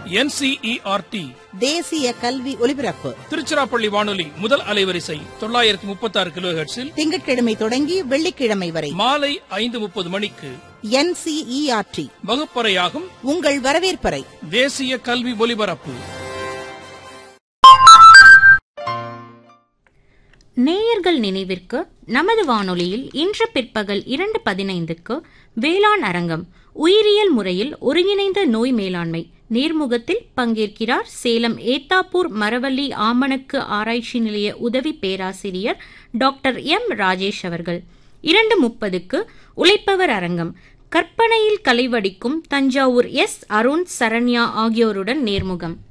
NCERT தேசிய கல்வி ஒலிபரப்பு திருச்சிராப்பள்ளி வானொலி முதல் அலைவரிசை தொள்ளாயிரத்தி முப்பத்தி ஆறு கிலோ ஹெர்ட்ஸில் திங்கட்கிழமை தொடங்கி வெள்ளிக்கிழமை வரை மாலை ஐந்து முப்பது மணிக்கு என்சிஇஆர்டி வகுப்பறையாகும் உங்கள் வரவேற்பறை தேசிய கல்வி ஒலிபரப்பு நேயர்கள் நினைவிற்கு நமது வானொலியில் இன்று பிற்பகல் இரண்டு பதினைந்துக்கு வேளாண் அரங்கம் உயிரியல் முறையில் ஒருங்கிணைந்த நோய் மேலாண்மை நேர்முகத்தில் பங்கேற்கிறார் சேலம் ஏத்தாப்பூர் மரவள்ளி ஆமணக்கு ஆராய்ச்சி நிலைய உதவி பேராசிரியர் டாக்டர் எம் ராஜேஷ் அவர்கள் இரண்டு முப்பதுக்கு உழைப்பவர் அரங்கம் கற்பனையில் கலைவடிக்கும் தஞ்சாவூர் எஸ் அருண் சரண்யா ஆகியோருடன் நேர்முகம்